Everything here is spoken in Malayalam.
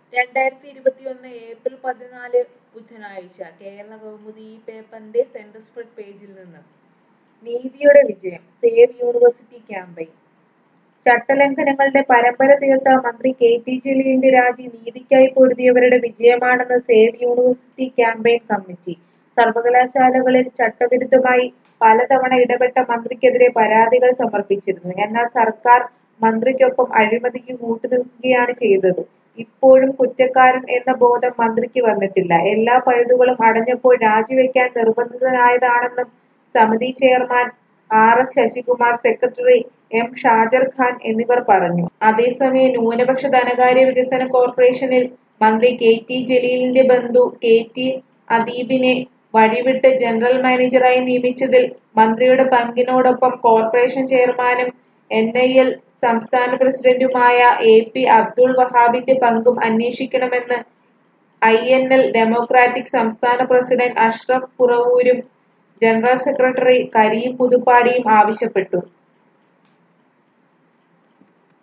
രണ്ടായിരത്തി ഇരുപത്തിയൊന്ന് ഏപ്രിൽ പതിനാല് ബുധനാഴ്ച കേരള കൗമുദി ഈ പേപ്പറിന്റെ സെന്റർ സ്പ്രെഡ് പേജിൽ നിന്ന് നീതിയുടെ വിജയം സേവ് യൂണിവേഴ്സിറ്റി ക്യാമ്പയിൻ ചട്ടലംഘനങ്ങളുടെ പരമ്പര തീർത്ത മന്ത്രി കെ ടി ജലീലിന്റെ രാജി നീതിക്കായി പൊരുതിയവരുടെ വിജയമാണെന്ന് സേവ് യൂണിവേഴ്സിറ്റി ക്യാമ്പയിൻ കമ്മിറ്റി സർവകലാശാലകളിൽ ചട്ടവിരുദ്ധമായി പലതവണ ഇടപെട്ട മന്ത്രിക്കെതിരെ പരാതികൾ സമർപ്പിച്ചിരുന്നു എന്നാൽ സർക്കാർ മന്ത്രിക്കൊപ്പം അഴിമതിക്ക് കൂട്ടുനിൽക്കുകയാണ് ചെയ്തത് ഇപ്പോഴും കുറ്റക്കാരൻ എന്ന ബോധം മന്ത്രിക്ക് വന്നിട്ടില്ല എല്ലാ പഴുതുകളും അടഞ്ഞപ്പോൾ രാജിവെക്കാൻ നിർബന്ധിതനായതാണെന്നും സമിതി chairman R S Sasikumar secretary M Shajar Khan എന്നിവർ പറഞ്ഞു അതേസമയം ന്യൂനപക്ഷ ധനകാര്യ വികസന കോർപ്പറേഷനിൽ മന്ത്രി കെ ടി ജലീലിന്റെ ബന്ധു കെ ടി അദീബിനെ വഴിവിട്ട് ജനറൽ മാനേജറായി നിയമിച്ചതിൽ മന്ത്രിയുടെ പങ്കിനോടൊപ്പം കോർപ്പറേഷൻ ചെയർമാനും എൻ ഐ എൽ സംസ്ഥാന പ്രസിഡന്റുമായ എ പി അബ്ദുൾ വഹാബിന്റെ പങ്കും അന്വേഷിക്കണമെന്ന് ഐ എൻ എൽ ഡെമോക്രാറ്റിക് സംസ്ഥാന പ്രസിഡന്റ് അഷ്റഫ് പുറവൂരും ജനറൽ സെക്രട്ടറി കരീം പുതുപ്പാടിയും ആവശ്യപ്പെട്ടു